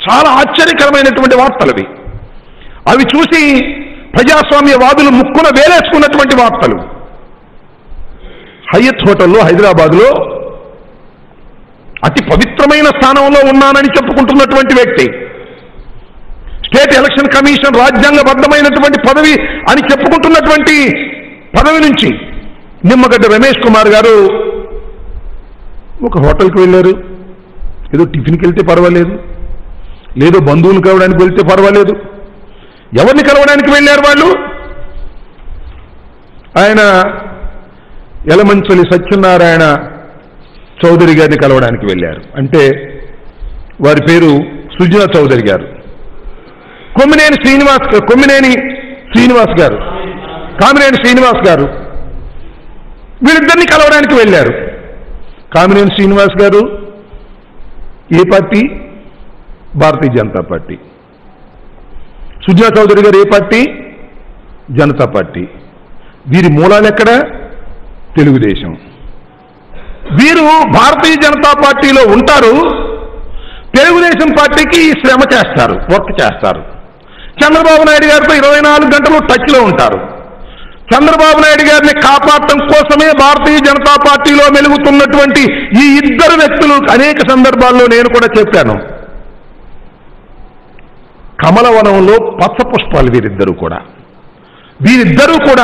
చాలా ఆశ్చర్యకరమైనటువంటి వార్తలు అవి అవి చూసి ప్రజాస్వామ్యవాదులు ముక్కున వేలేసుకున్నటువంటి వార్తలు హయత్ హోటల్లో హైదరాబాద్లో అతి పవిత్రమైన స్థానంలో ఉన్నానని చెప్పుకుంటున్నటువంటి వ్యక్తి స్టేట్ ఎలక్షన్ కమిషన్ రాజ్యాంగబద్ధమైనటువంటి పదవి అని చెప్పుకుంటున్నటువంటి పదవి నుంచి నిమ్మగడ్డ రమేష్ కుమార్ గారు ఒక హోటల్కి వెళ్ళారు ఏదో టిఫిన్కి వెళ్తే పర్వాలేదు లేదో బంధువులు కలవడానికి వెళ్తే పర్వాలేదు ఎవరిని కలవడానికి వెళ్ళారు వాళ్ళు ఆయన యలమంచలి సత్యనారాయణ చౌదరి గారిని కలవడానికి వెళ్ళారు అంటే వారి పేరు సుజనా చౌదరి గారు కొమ్మినేని శ్రీనివాస్ కొమ్మినేని శ్రీనివాస్ గారు కామినేని శ్రీనివాస్ గారు వీళ్ళిద్దరిని కలవడానికి వెళ్ళారు కామినేని శ్రీనివాస్ గారు ఏ పార్టీ భారతీయ జనతా పార్టీ సుజనా చౌదరి గారు ఏ పార్టీ జనతా పార్టీ వీరి మూలాలు ఎక్కడ తెలుగుదేశం వీరు భారతీయ జనతా పార్టీలో ఉంటారు తెలుగుదేశం పార్టీకి ఈ శ్రమ చేస్తారు వర్క్ చేస్తారు చంద్రబాబు నాయుడు గారితో ఇరవై నాలుగు గంటలు టచ్లో ఉంటారు చంద్రబాబు నాయుడు గారిని కాపాడటం కోసమే భారతీయ జనతా పార్టీలో మెలుగుతున్నటువంటి ఈ ఇద్దరు వ్యక్తులు అనేక సందర్భాల్లో నేను కూడా చెప్పాను కమలవనంలో పచ్చ పుష్పాలు వీరిద్దరూ కూడా వీరిద్దరూ కూడా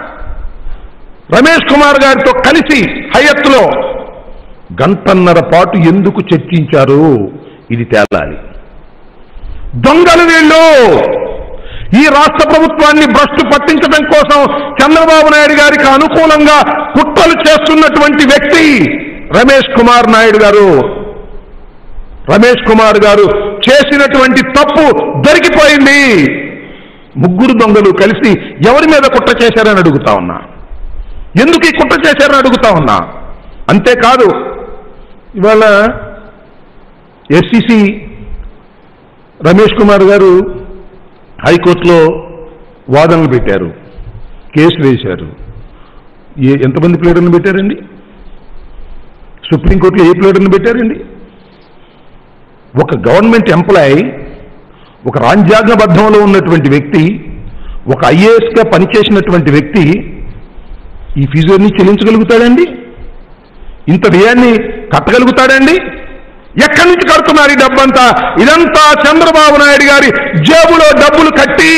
రమేష్ కుమార్ గారితో కలిసి హయత్లో గంటన్నర పాటు ఎందుకు చర్చించారు ఇది తేలాలి దొంగలు వీళ్ళు ఈ రాష్ట్ర ప్రభుత్వాన్ని భ్రష్టు పట్టించడం కోసం చంద్రబాబు నాయుడు గారికి అనుకూలంగా కుట్రలు చేస్తున్నటువంటి వ్యక్తి రమేష్ కుమార్ నాయుడు గారు రమేష్ కుమార్ గారు చేసినటువంటి తప్పు దొరికిపోయింది ముగ్గురు దొంగలు కలిసి ఎవరి మీద కుట్ర చేశారని అడుగుతా ఉన్నా ఎందుకు ఈ కుట్ర చేశారని అడుగుతా ఉన్నా అంతేకాదు ఇవాళ ఎస్సిసి రమేష్ కుమార్ గారు హైకోర్టులో వాదనలు పెట్టారు కేసు వేశారు ఏ ఎంతమంది ప్లేడర్లు పెట్టారండి సుప్రీంకోర్టులో ఏ ప్లేడర్లు పెట్టారండి ఒక గవర్నమెంట్ ఎంప్లాయీ ఒక రాజ్యాంగబద్ధంలో ఉన్నటువంటి వ్యక్తి ఒక ఐఏఎస్గా పనిచేసినటువంటి వ్యక్తి ఈ ఫీజుని చెల్లించగలుగుతాడండి ఇంత వ్యయాన్ని కట్టగలుగుతాడండి ఎక్కడి నుంచి కడుతున్నారు ఈ డబ్బంతా ఇదంతా చంద్రబాబు నాయుడు గారి జేబులో డబ్బులు కట్టి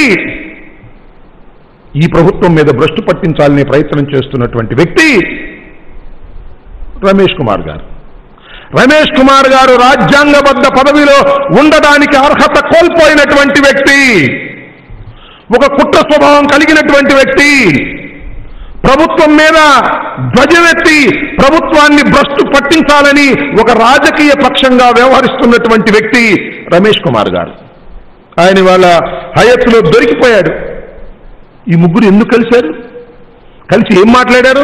ఈ ప్రభుత్వం మీద భ్రష్టు పట్టించాలనే ప్రయత్నం చేస్తున్నటువంటి వ్యక్తి రమేష్ కుమార్ గారు రమేష్ కుమార్ గారు రాజ్యాంగబద్ధ పదవిలో ఉండడానికి అర్హత కోల్పోయినటువంటి వ్యక్తి ఒక కుట్ర స్వభావం కలిగినటువంటి వ్యక్తి ప్రభుత్వం మీద ధ్వజమెత్తి ప్రభుత్వాన్ని భ్రష్టు పట్టించాలని ఒక రాజకీయ పక్షంగా వ్యవహరిస్తున్నటువంటి వ్యక్తి రమేష్ కుమార్ గారు ఆయన వాళ్ళ హయత్తులో దొరికిపోయాడు ఈ ముగ్గురు ఎందుకు కలిశారు కలిసి ఏం మాట్లాడారు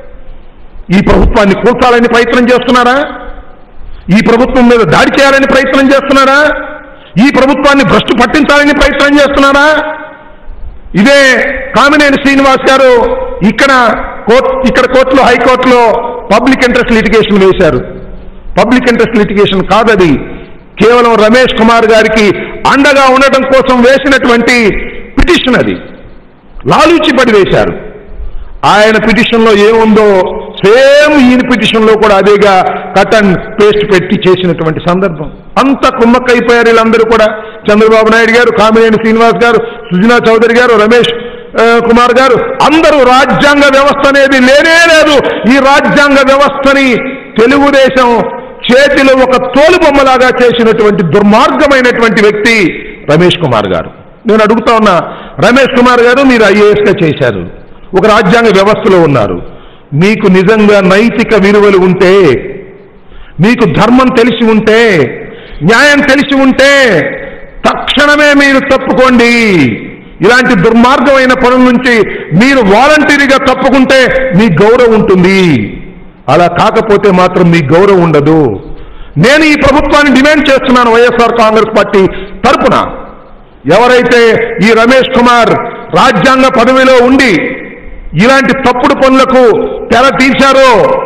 ఈ ప్రభుత్వాన్ని కూల్చాలని ప్రయత్నం చేస్తున్నారా ఈ ప్రభుత్వం మీద దాడి చేయాలని ప్రయత్నం చేస్తున్నారా ఈ ప్రభుత్వాన్ని భ్రష్టు పట్టించాలని ప్రయత్నం చేస్తున్నారా ఇదే కామినేని శ్రీనివాస్ గారు ఇక్కడ కోర్టు ఇక్కడ కోర్టులో హైకోర్టులో పబ్లిక్ ఇంట్రెస్ట్ లిటిగేషన్ వేశారు పబ్లిక్ ఇంట్రెస్ట్ లిటిగేషన్ కాదది కేవలం రమేష్ కుమార్ గారికి అండగా ఉండటం కోసం వేసినటువంటి పిటిషన్ అది లాలూచిపడి వేశారు ఆయన పిటిషన్లో ఏముందో సేమ్ ఈయన పిటిషన్లో కూడా అదేగా కట్ అండ్ పేస్ట్ పెట్టి చేసినటువంటి సందర్భం అంత కుమ్మక్కైపోయారు వీళ్ళందరూ కూడా చంద్రబాబు నాయుడు గారు కామినేని శ్రీనివాస్ గారు సుజనా చౌదరి గారు రమేష్ ఆ, కుమార్ గారు అందరూ రాజ్యాంగ వ్యవస్థ అనేది లేనే లేదు ఈ రాజ్యాంగ వ్యవస్థని తెలుగుదేశం చేతిలో ఒక తోలుబొమ్మలాగా చేసినటువంటి దుర్మార్గమైనటువంటి వ్యక్తి రమేష్ కుమార్ గారు నేను అడుగుతా ఉన్నా రమేష్ కుమార్ గారు మీరు ఐఏఎస్ గా చేశారు ఒక రాజ్యాంగ వ్యవస్థలో ఉన్నారు మీకు నిజంగా నైతిక విలువలు ఉంటే మీకు ధర్మం తెలిసి ఉంటే న్యాయం తెలిసి ఉంటే తక్షణమే మీరు తప్పుకోండి ఇలాంటి దుర్మార్గమైన పనుల నుంచి మీరు వాలంటీరీగా తప్పుకుంటే మీ గౌరవం ఉంటుంది అలా కాకపోతే మాత్రం మీ గౌరవం ఉండదు నేను ఈ ప్రభుత్వాన్ని డిమాండ్ చేస్తున్నాను వైఎస్ఆర్ కాంగ్రెస్ పార్టీ తరపున ఎవరైతే ఈ రమేష్ కుమార్ రాజ్యాంగ పదవిలో ఉండి ఇలాంటి తప్పుడు పనులకు తెర తీశారో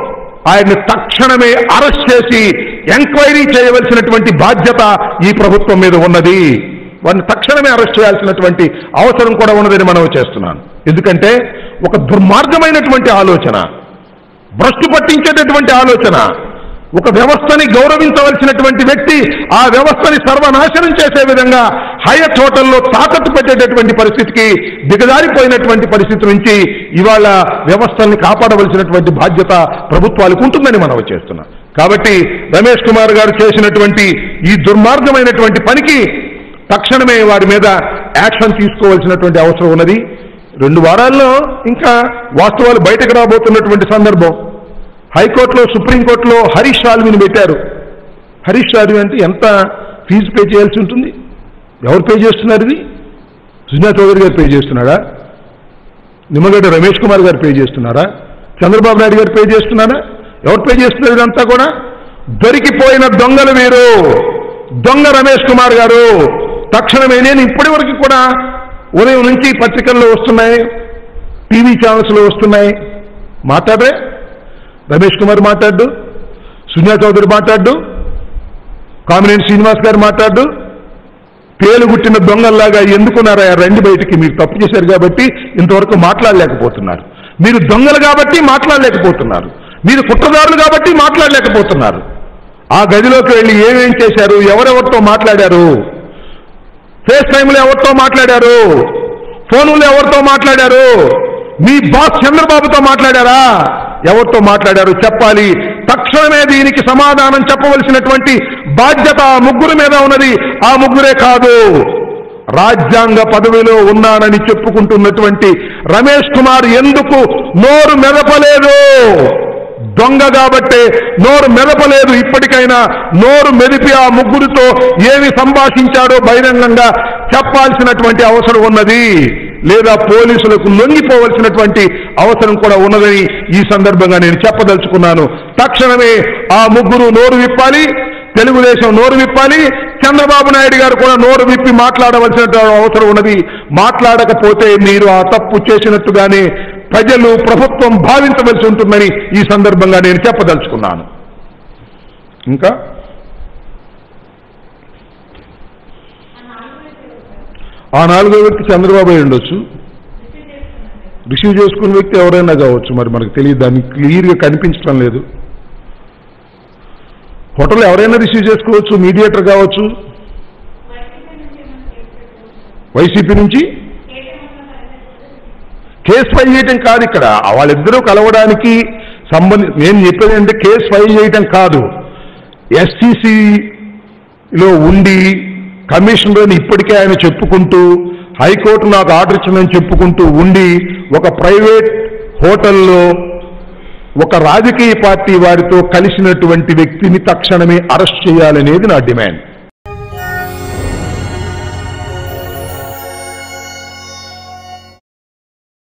ఆయన్ని తక్షణమే అరెస్ట్ చేసి ఎంక్వైరీ చేయవలసినటువంటి బాధ్యత ఈ ప్రభుత్వం మీద ఉన్నది వారిని తక్షణమే అరెస్ట్ చేయాల్సినటువంటి అవసరం కూడా ఉన్నదని మనం చేస్తున్నాను ఎందుకంటే ఒక దుర్మార్గమైనటువంటి ఆలోచన భ్రష్టు పట్టించేటటువంటి ఆలోచన ఒక వ్యవస్థని గౌరవించవలసినటువంటి వ్యక్తి ఆ వ్యవస్థని సర్వనాశనం చేసే విధంగా హయత్ హోటల్లో తాకట్టు పెట్టేటటువంటి పరిస్థితికి దిగజారిపోయినటువంటి పరిస్థితి నుంచి ఇవాళ వ్యవస్థల్ని కాపాడవలసినటువంటి బాధ్యత ప్రభుత్వాలకు ఉంటుందని మనం చేస్తున్నాం కాబట్టి రమేష్ కుమార్ గారు చేసినటువంటి ఈ దుర్మార్గమైనటువంటి పనికి తక్షణమే వారి మీద యాక్షన్ తీసుకోవాల్సినటువంటి అవసరం ఉన్నది రెండు వారాల్లో ఇంకా వాస్తవాలు బయటకు రాబోతున్నటువంటి సందర్భం హైకోర్టులో సుప్రీంకోర్టులో హరీష్ సాల్విని పెట్టారు హరీష్ సాల్వి అంటే ఎంత ఫీజు పే చేయాల్సి ఉంటుంది ఎవరు పే చేస్తున్నారు ఇది సుజనా చౌదరి గారు పే చేస్తున్నారా నిమ్మగడ్డ రమేష్ కుమార్ గారు పే చేస్తున్నారా చంద్రబాబు నాయుడు గారు పే చేస్తున్నారా ఎవరు పే చేస్తున్నారు ఇదంతా కూడా దొరికిపోయిన దొంగలు వీరు దొంగ రమేష్ కుమార్ గారు తక్షణమే నేను ఇప్పటి వరకు కూడా ఉదయం నుంచి పత్రికల్లో వస్తున్నాయి టీవీ ఛానల్స్లో వస్తున్నాయి మాట్లాడే రమేష్ కుమార్ మాట్లాడు సుజనా చౌదరి మాట్లాడు కామినేని శ్రీనివాస్ గారు మాట్లాడు పేలు గుట్టిన దొంగల్లాగా ఎందుకున్నారా రండి బయటికి మీరు తప్పు చేశారు కాబట్టి ఇంతవరకు మాట్లాడలేకపోతున్నారు మీరు దొంగలు కాబట్టి మాట్లాడలేకపోతున్నారు మీరు కుట్రదారులు కాబట్టి మాట్లాడలేకపోతున్నారు ఆ గదిలోకి వెళ్ళి ఏమేం చేశారు ఎవరెవరితో మాట్లాడారు ఫేస్ టైంలో ఎవరితో మాట్లాడారు ఫోన్లో ఎవరితో మాట్లాడారు మీ బాస్ చంద్రబాబుతో మాట్లాడారా ఎవరితో మాట్లాడారు చెప్పాలి తక్షణమే దీనికి సమాధానం చెప్పవలసినటువంటి బాధ్యత ఆ ముగ్గురు మీద ఉన్నది ఆ ముగ్గురే కాదు రాజ్యాంగ పదవిలో ఉన్నానని చెప్పుకుంటున్నటువంటి రమేష్ కుమార్ ఎందుకు నోరు మెదపలేదు దొంగ కాబట్టే నోరు మెదపలేదు ఇప్పటికైనా నోరు మెదిపి ఆ ముగ్గురితో ఏమి సంభాషించాడో బహిరంగంగా చెప్పాల్సినటువంటి అవసరం ఉన్నది లేదా పోలీసులకు లొంగిపోవలసినటువంటి అవసరం కూడా ఉన్నదని ఈ సందర్భంగా నేను చెప్పదలుచుకున్నాను తక్షణమే ఆ ముగ్గురు నోరు విప్పాలి తెలుగుదేశం నోరు విప్పాలి చంద్రబాబు నాయుడు గారు కూడా నోరు విప్పి మాట్లాడవలసిన అవసరం ఉన్నది మాట్లాడకపోతే మీరు ఆ తప్పు చేసినట్టుగానే ప్రజలు ప్రభుత్వం భావించవలసి ఉంటుందని ఈ సందర్భంగా నేను చెప్పదలుచుకున్నాను ఇంకా ఆ నాలుగో వ్యక్తి చంద్రబాబు అయి ఉండొచ్చు రిసీవ్ చేసుకున్న వ్యక్తి ఎవరైనా కావచ్చు మరి మనకు తెలియదు దాన్ని క్లియర్గా కనిపించడం లేదు హోటల్ ఎవరైనా రిసీవ్ చేసుకోవచ్చు మీడియేటర్ కావచ్చు వైసీపీ నుంచి కేసు ఫైల్ చేయటం కాదు ఇక్కడ వాళ్ళిద్దరూ కలవడానికి సంబంధి నేను చెప్పేది అంటే కేసు ఫైల్ చేయటం కాదు ఎస్సీసీలో ఉండి కమిషనర్ని ఇప్పటికే ఆయన చెప్పుకుంటూ హైకోర్టు నాకు ఆర్డర్ ఇచ్చిందని చెప్పుకుంటూ ఉండి ఒక ప్రైవేట్ హోటల్లో ఒక రాజకీయ పార్టీ వారితో కలిసినటువంటి వ్యక్తిని తక్షణమే అరెస్ట్ చేయాలనేది నా డిమాండ్